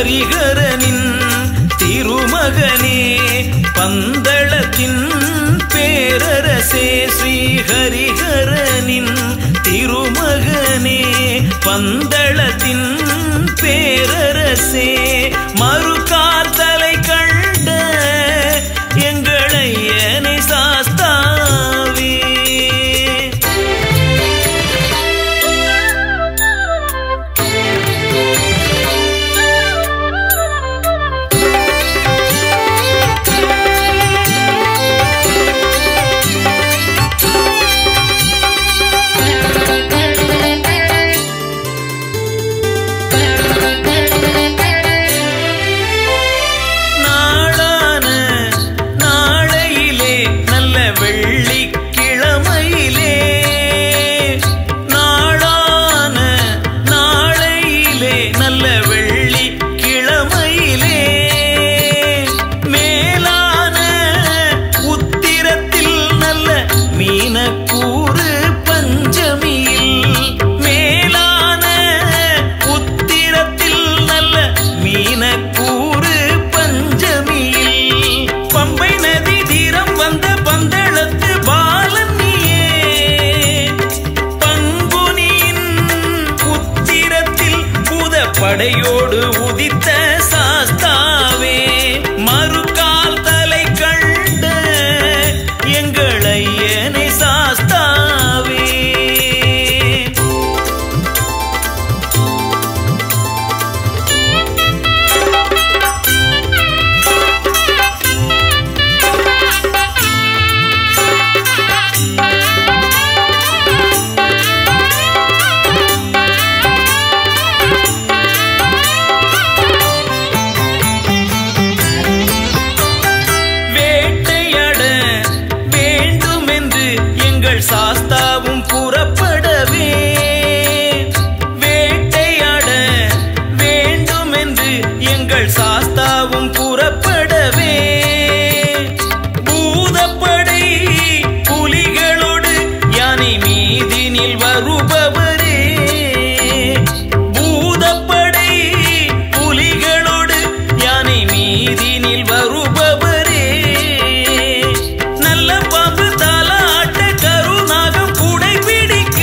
ஹரிஹரனின் திருமகனே பந்தளத்தின் பேரரசே ஸ்ரீ ஹரிஹரனின் திருமகனே பந்தளத்தின் பேரரசே மறுகாத்தலை கண்ட எங்களை ஏனை சாஸ்தாவே நாளான நாளையிலே நல்ல வெள்ளிக்கிழமையிலே நாளான நாளையிலே நல்ல வெள்ளிக்கிழமையிலே மேலான உத்திரத்தில் நல்ல மீனக்கூறு பஞ்சமியில் மேலான உத்திரத்தில் நல்ல மீனக்கூறு பஞ்சமியில் பம்பை நதி தீரம் வந்த பந்தளத்து பாலன் நீயே பங்குனியின் உத்திரத்தில் புத படையோடு உதித்த சாஸ்தாவே மறுகால் தலை கண்ட எங்களை ஏனை சாஸ்தாவே வேட்டையாட வேண்டுமென்று எங்கள் சாஸ்தாவும் புறப்படவே வேட்டையாட வேண்டுமென்று எங்கள் சாஸ்தாவும் புறப்படவே பூதப்படை புலிகளோடு யானை மீதினில் வருபவரே பூதப்படை புலிகளோடு யானை மீதினில் வருபவரே நல்ல பாம்பு தாலாட்ட கருநாகம் கூடை பிடிக்க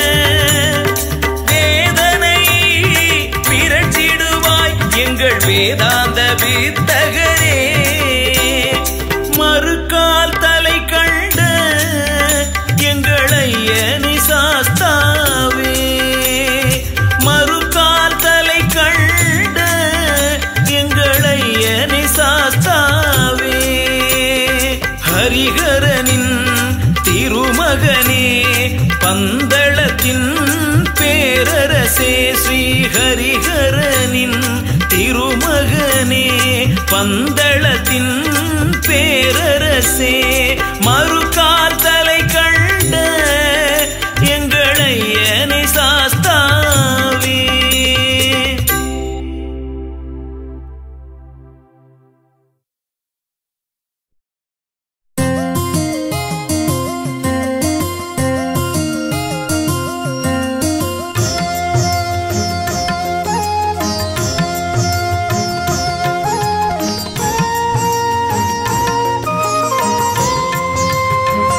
வேதனை பிறச்சிடுவாய் எங்கள் வேதாந்த வித்தகரே மறுகால் தலை கண்ட எங்களை ஏனி சாஸ்தாவே மறுகால் தலை கண்ட எங்களை ஏனி சாஸ்தாவே ஹரிஹரனின் திருமகனே பந்தளத்தின் பேரரசே ஸ்ரீ ஹரிஹரனின் திருமகனே பந்தளத்தின் பேரரசே மறுகால் தலை கண்ட எங்களை ஏனை சாஸ்தாவே ஆ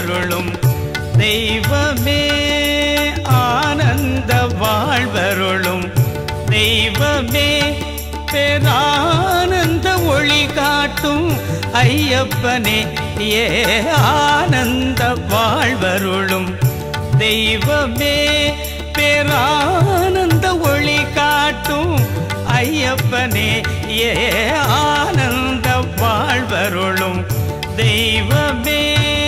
வாழ்வருளும் தெய்வமே ஆனந்த வாழ்வருளும் தெய்வமே பேரானந்த ஒளி காட்டும் ஐயப்பனே ஏ ஆனந்த வாழ்வருளும் தெய்வமே பேரானந்த ஒளி காட்டும் ஐயப்பனே ஏ ஆனந்த வாழ்வருளும் தெய்வமே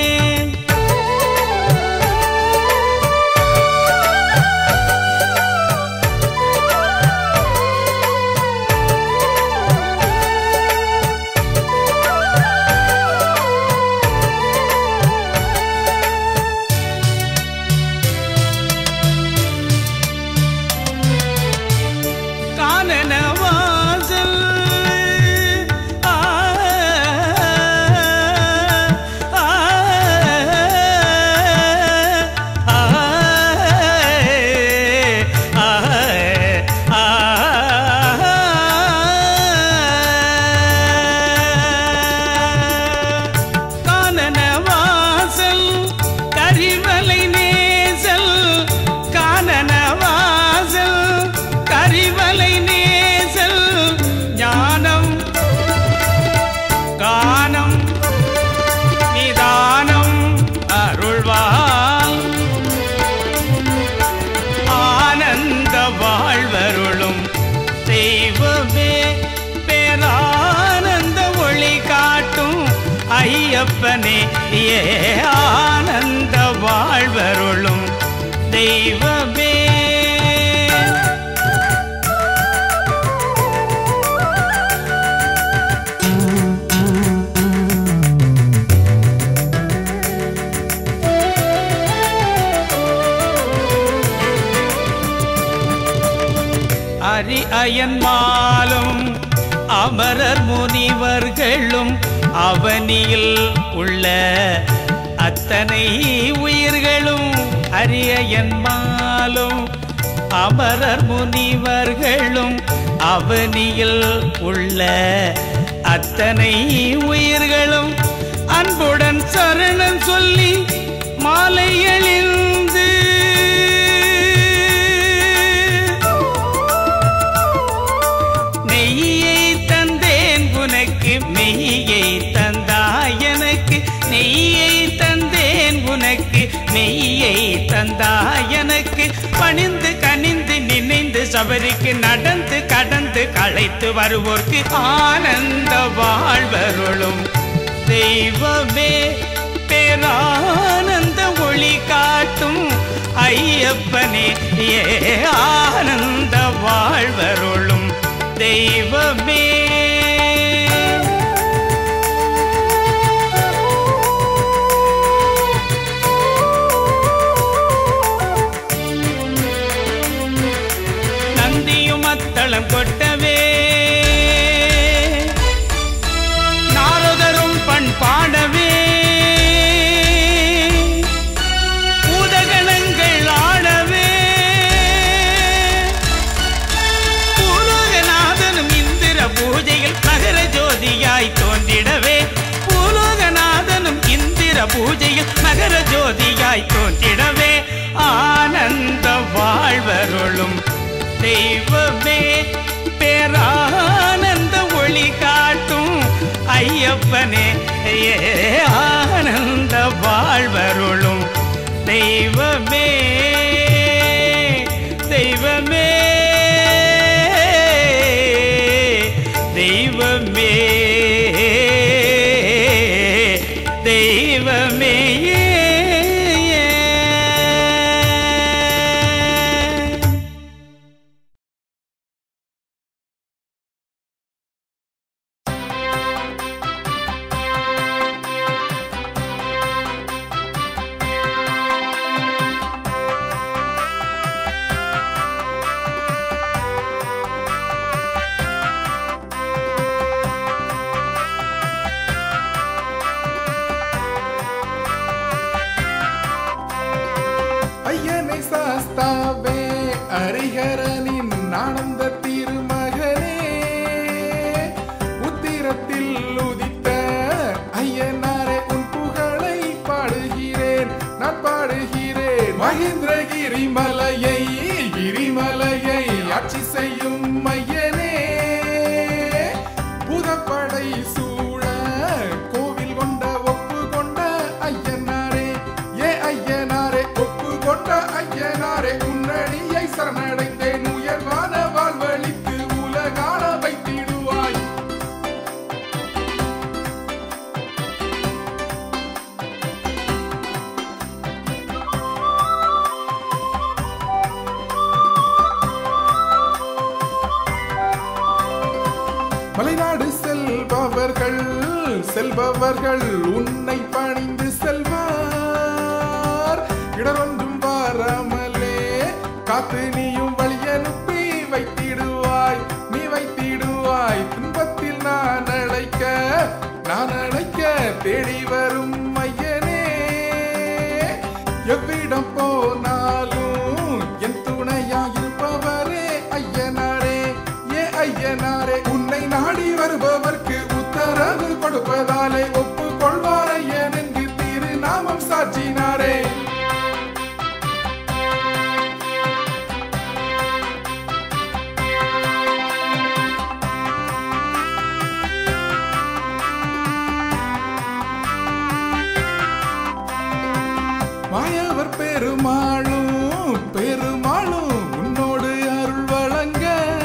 கானன வாசல் ஆ, ஆ, ஆ, ஆ, கானன வாசல் கரிமலை நேசல் கானன வாசல் கரிமலை நேசல் ஞானம் கானம் நிதானம் அருள்வாள் ஆனந்த வாழ்வருளும் தெய்வமே பேரானந்த ஒளி காட்டும் ஐயப்பனே ஏ ஆனந்த வாழ்வருளும் தெய்வமே அரி அயன்மாலும் அமரர் முனிவர்களும் அவனியில் உள்ள அத்தனை உயிர்களும் அரியன்மாலும் அமரர் முனிவர்களும் அவனியில் உள்ள அத்தனை உயிர்களும் அன்புடன் சரணம் சொல்லி மாலை எழுந்து நெய்யை தந்தேன் உனக்கு மெய்யை தந்தாய் எனக்கு நெய்யை தந்தேன் உனக்கு மெய்யை தந்தாய் எனக்கு பணிந்து கனிந்து நினைந்து சபரிக்கு நடந்து கடந்து களைத்து வருவோர்க்கு ஆனந்த வாழ்வருளும் தெய்வமே பேரானந்த ஒளி காட்டும் ஐயப்பனே ஏ ஆனந்த வாழ்வருளும் தெய்வமே நந்தியும் அத்தளம் கொட்டவே நாரதரும் பண் பாடவே பூதகணங்கள் ஆடவே பூலோகநாதனும் இந்திர பூஜையில் மகர ஜோதியாய் தோன்றிடவே பூலோகநாதனும் இந்திர பூஜையில் மகர ஜோதியாய் தோன்றிடவே ஆனந்த வாழ்வருளும் தெய்வமே பேரானந்த ஒளி காட்டும் ஐயப்பனே ஏ ஆனந்த வாழ்வருளும் தெய்வமே தெய்வமே தெய்வமே தெய்வமே மலைநாடு செல்பவர்கள் செல்பவர்கள் உன்னை பணிந்து செல்வார் இடரொன்றும் வாராமலே காத்து நீயும் வழியனுப்பி வைத்திடுவாய் நீ வைத்திடுவாய் துன்பத்தில் நான் அழைக்க நான் அழைக்க தேடி வரும் ஐயனே எவ்விடம் போனாலும் என் துணையாயிருப்பவரே ஐயனாரே ஏ ஐயனாரே உன்னை நாடி வருபவர்க்கு உத்தரவு கொடுப்பதாலே ஒப்புக்கொள்வார் ஐயன் என்று திருநாமம் சாற்றினாரே மாயவர் பெருமாளும் பெருமாளும் உன்னோடு அருள் வழங்க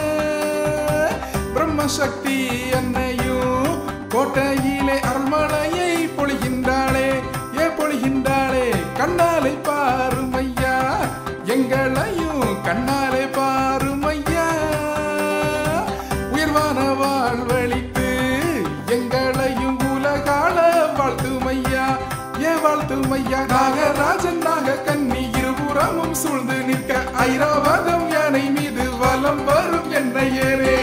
பிரம்மசக்தி அன்னையும் கோட்டையிலே அருள்மலையை பொழிகின்றாளே ஏ பொழிகின்றாளே கண்ணாலை பாருமையா எங்களையும் கண்ணாலே பாருமையா உயர்வான வாழ்வழித்து எங்களையும் உலகால வாழ்த்துமையா ஏ வாழ்த்துமையா நாகராஜன் நாக கண்ணி இருபுறமும் சூழ்ந்து நிற்க ஐராவதம் யானை மீது வலம் வரும் என்னையரே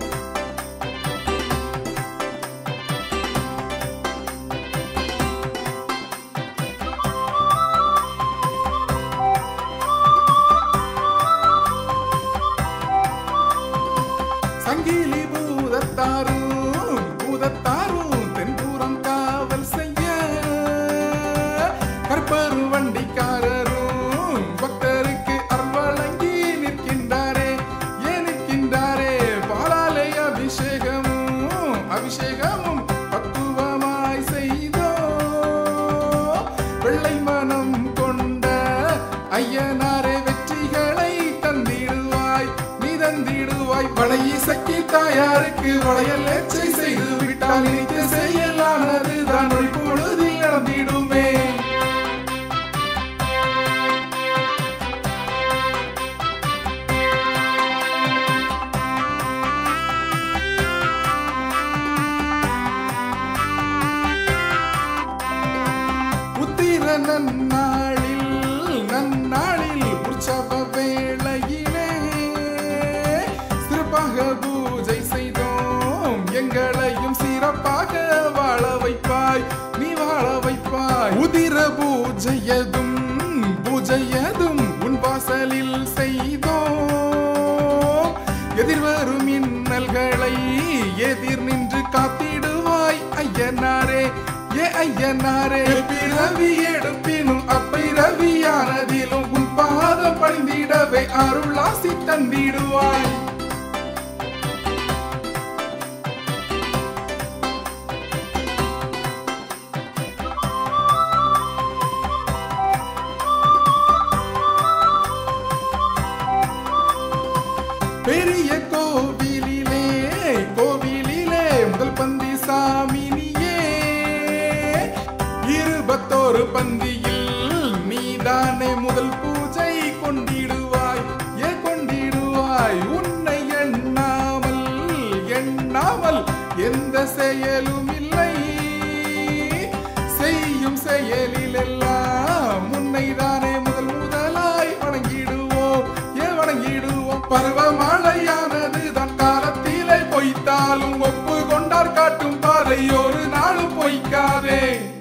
சங்கிலி பூதத்தாரும் பூதத்தாரும் தென்புறம் காவல் செய்ய கற்பரு வண்டிக்காரரும் பக்தருக்கு அருள் வழங்கி நிற்கின்றாரே ஏன் நிற்கின்றாரே பாலாலை அபிஷேகமும் அபிஷேகமும் பக்குவமாய் செய்தோ வெள்ளை மனம் கொண்ட ஐயனாரே வெற்றிகளை தந்திடுவாய் நீ தந்திடுவாய் பழைய சக்தி தாயாருக்கு வளையல் எச்சை செய்து விட்டால் நினைத்த செயலானது தான் ஒரு பொழுதில் நடந்திடுமே உத்திர நன்னாளில் நன்னாளில் உற்சவ வேளையிலே சிறப்பாக பூஜை செய்தோம் எங்களையும் சிறப்பாக வாழ வைப்பாய் நீ வாழ வைப்பாய் உதிர பூஜையதும் பூஜையதும் உன் வாசலில் செய்தோம் எதிர்வரும் இன்னல்களை எதிர் நின்று காத்திடுவாய் ஐயனாரே ஏ ஐயனாரே பிறவி எடுப்பினும் அப்பை ரவியானதிலும் உன் பாதம் பணிந்திடவே அருளாசி தந்திடுவாய் பெரிய கோவிலிலே கோவிலிலே முதல் பந்தி சாமினியே இருபத்தோரு பந்தியில் நீதானே முதல் பூஜை கொண்டிடுவாய் ஏ கொண்டிடுவாய் உன்னை எண்ணாமல் எண்ணாமல் எந்த செயலும் இல்லை செய்யும் செயலில் எல்லாம் உன்னை தானே முதல் முதலாய் வணங்கிடுவோம் ஏ வணங்கிடுவோம் பருவமழையானது தன் காலத்திலே பொய்த்தாலும் ஒப்பு கொண்டார் காட்டும் பாதை ஒரு நாளும் பொய்க்காதே